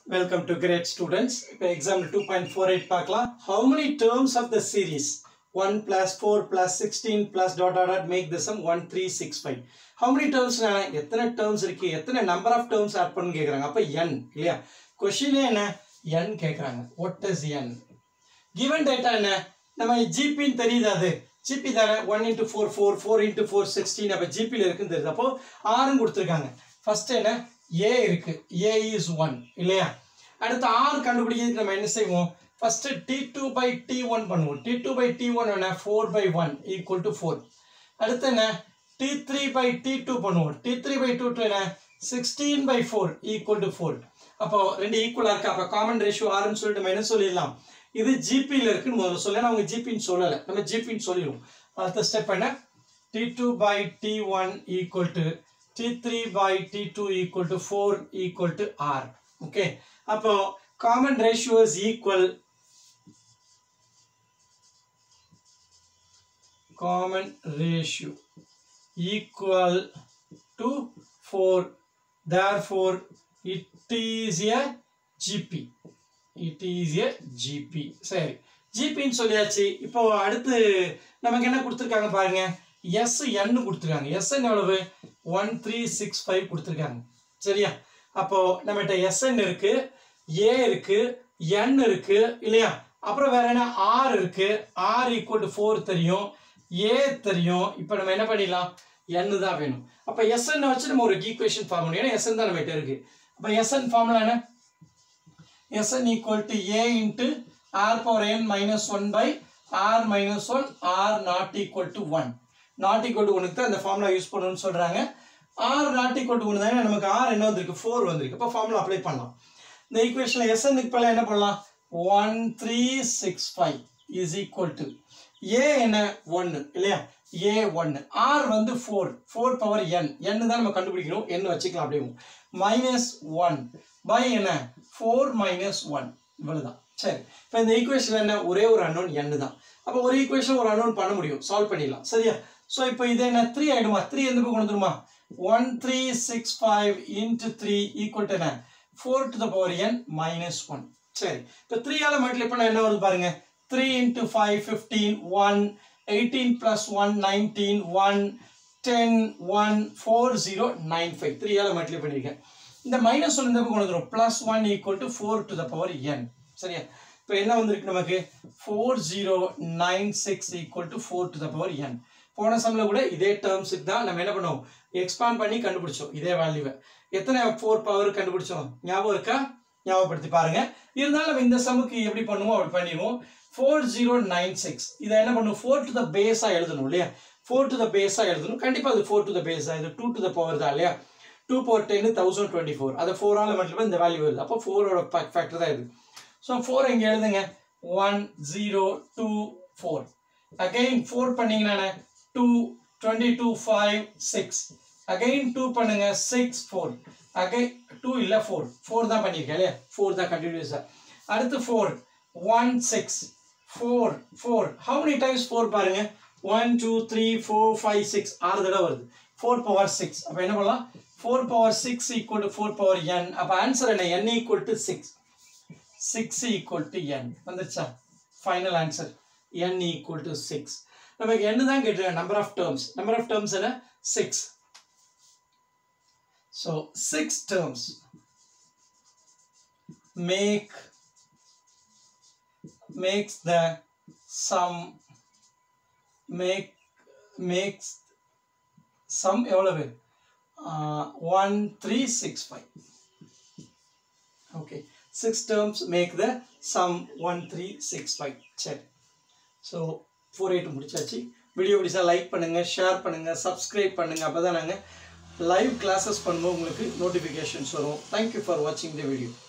Welcome to great students. இப்போ exam 2.48 பார்க்கலாம். How many terms of the series 1 plus 4 plus 16 plus dot dot dot make the sum 1365. How many terms எத்தனை terms இருக்கு எத்தனை number of terms add பண்ணு கேக்குறாங்க அப்ப n இல்லையா கொஸ்டினே என்ன n கேக்குறாங்க what is n given data என்ன நம்ம ஜிபின்னு தெரியுது அது ஜிபி தானே one into four four four into four sixteen அப்போ ஜிபியில் இருக்குன்னு தெரியுது அப்போ ஆறும் கொடுத்துருக்காங்க ஃபர்ஸ்ட் என்ன ஏ இருக்கு ஏ இஸ் ஒன் இல்லையா அடுத்து ஆறு கண்டுபிடிக்கிறதுக்கு நம்ம என்ன செய்வோம் first t two by t one பண்ணுவோம் t two by t one என்ன four by one equal to four அடுத்து என்ன t three by t two பண்ணுவோம் t three by two two என்ன sixteen by four equal to four அப்போ ரெண்டு ஈக்குவலாக இருக்கு அப்போ காமன் ரேஷியோ ஆறுன்னு சொல்லிட்டு நம்ம என்ன சொல்லிடலாம் இது ஜிபியில் இருக்குன்னு முதல்ல சொல்ல அவங்க ஜிபின்னு சொல்லலை நம்ம ஜிபின்னு சொல்லிடுவோம் அடுத்த ஸ்டெப் என்ன t two by t one equal to t three by t two equal to four equal to r okay அப்போ common ratio is equal common ratio equal to 4 therefore it is a gp it is a gp சரி ஜிபின்னு சொல்லியாச்சு இப்போ அடுத்து நமக்கு என்ன கொடுத்துருக்காங்க பாருங்க S n கொடுத்துருக்காங்க எஸ் எவ்வளவு ஒன் த்ரீ சிக்ஸ் ஃபைவ் கொடுத்துருக்காங்க சரியா அப்போ நம்மகிட்ட எஸ்என் இருக்கு ஏ இருக்கு n இருக்கு இல்லையா அப்புறம் வேற என்ன ஆர் இருக்கு ஆர் ஈக்குவல் டு ஃபோர் தெரியும் ஏ தெரியும் இப்போ நம்ம என்ன பண்ணிடலாம் n தான் வேணும் அப்போ எஸ்என் வச்சு நம்ம ஒரு ஈக்குவேஷன் ஃபார்ம் பண்ணணும் ஏன்னா எஸ்என் தான் நம்மகிட்ட இருக்கு அப்போ எஸ்என் ஃபார்முலா என்ன Sn equal to a into r power n minus 1 by r minus 1 r not equal to 1 not equal to 1 தான் இந்த ஃபார்முலா யூஸ் பண்ணணும்னு சொல்றாங்க r not equal to 1 தானே நமக்கு r என்ன வந்திருக்கு 4 வந்திருக்கு அப்போ ஃபார்முலா அப்ளை பண்ணலாம் இந்த ஈக்குவேஷன்ல Sn க்கு பதிலா என்ன பண்ணலாம் 1365 is equal to a என்ன 1 இல்லையா a 1 r வந்து 4 4 பவர் n n தான் நம்ம கண்டுபிடிக்கணும் n வச்சுக்கலாம் அப்படியே மைனஸ் ஒன் பை என்ன ஃபோர் மைனஸ் ஒன் இவ்வளவுதான் சரி இப்போ இந்த ஈக்குவேஷன் என்ன ஒரே ஒரு அன்னோன் n தான் அப்போ ஒரு ஈக்குவேஷன் ஒரு அன்னோன் பண்ண முடியும் சால்வ் பண்ணிடலாம் சரியா ஸோ இப்போ இது என்ன த்ரீ ஆயிடுமா த்ரீ எந்த பக்கம் கொண்டு வந்துருமா one three six five into three equal to என்ன four to the power n minus one சரி இப்போ த்ரீயால் மல்டிப்ளை பண்ண என்ன வருது பாருங்க three into five fifteen one eighteen plus one nineteen one ten one four zero nine five த்ரீயால் multiply பண்ணியிருக்கேன் இந்த மைனஸ் ஒன் இந்த பக்கம் கொண்டு வந்துடும் plus one equal to four to the power n சரியா இப்போ என்ன வந்திருக்கு நமக்கு four zero nine six equal to four to the power n போன சம்மில் கூட இதே டேர்ம்ஸுக்கு தான் நம்ம என்ன பண்ணுவோம் எக்ஸ்பாண்ட் பண்ணி கண்டுபிடிச்சோம் இதே வேல்யூவை எத்தனை ஃபோர் பவர் கண்டுபிடிச்சோம் ஞாபகம் இருக்கா ஞாபகப்படுத்தி பாருங்க இருந்தாலும் நம்ம இந்த சம்முக்கு எப்படி பண்ணுவோம் அப்படி பண்ணிடுவோம் ஃபோர் ஜீரோ நைன் சிக்ஸ் இதை என்ன பண்ணுவோம் ஃபோர் டு த பேஸாக எழுதணும் இல்லையா ஃபோர் டு த பேஸாக எழுதணும் கண்டிப்பாக அது ஃபோர் டு த பேஸாக இது டூ டு த பவர் தான் இல்லையா two power ten thousand twenty four அதை ஃபோரால் மட்டும் இந்த வேல்யூ வருது அப்போ ஃபோரோட ஃபேக்டர் தான் இது ஸோ ஃபோர் இங்கே எழுதுங்க one zero two four again four பண்ணீங்கன்னா two twenty two five six again two பண்ணுங்க சிக்ஸ் ஃபோர் அகைன் டூ இல்லை ஃபோர் ஃபோர் தான் பண்ணியிருக்கேன் இல்லையா ஃபோர் தான் கண்டினியூஸாக அடுத்து four one six four four how many times four பாருங்க one two three four five six ஆறு தடவை வருது ஃபோர் பவர் சிக்ஸ் அப்போ என்ன பண்ணலாம் four power six equal to four power n அப்போ ஆன்சர் என்ன என் equal to six six equal to n வந்துருச்சா final answer n equal to six நமக்கு என்ன தான் கேட்டிருக்காங்க number of terms number of terms என்ன six so six terms make makes the sum make makes sum எவ்வளவு one three six five okay six terms make the sum one three six five சரி so four eight முடிச்சாச்சு video பிடிச்சா like பண்ணுங்கள் share பண்ணுங்கள் subscribe பண்ணுங்கள் அப்போ தான் நாங்கள் லைவ் கிளாஸஸ் பண்ணும்போது உங்களுக்கு நோட்டிஃபிகேஷன்ஸ் வரும் தேங்க்யூ ஃபார் வாட்சிங் த வீடியோ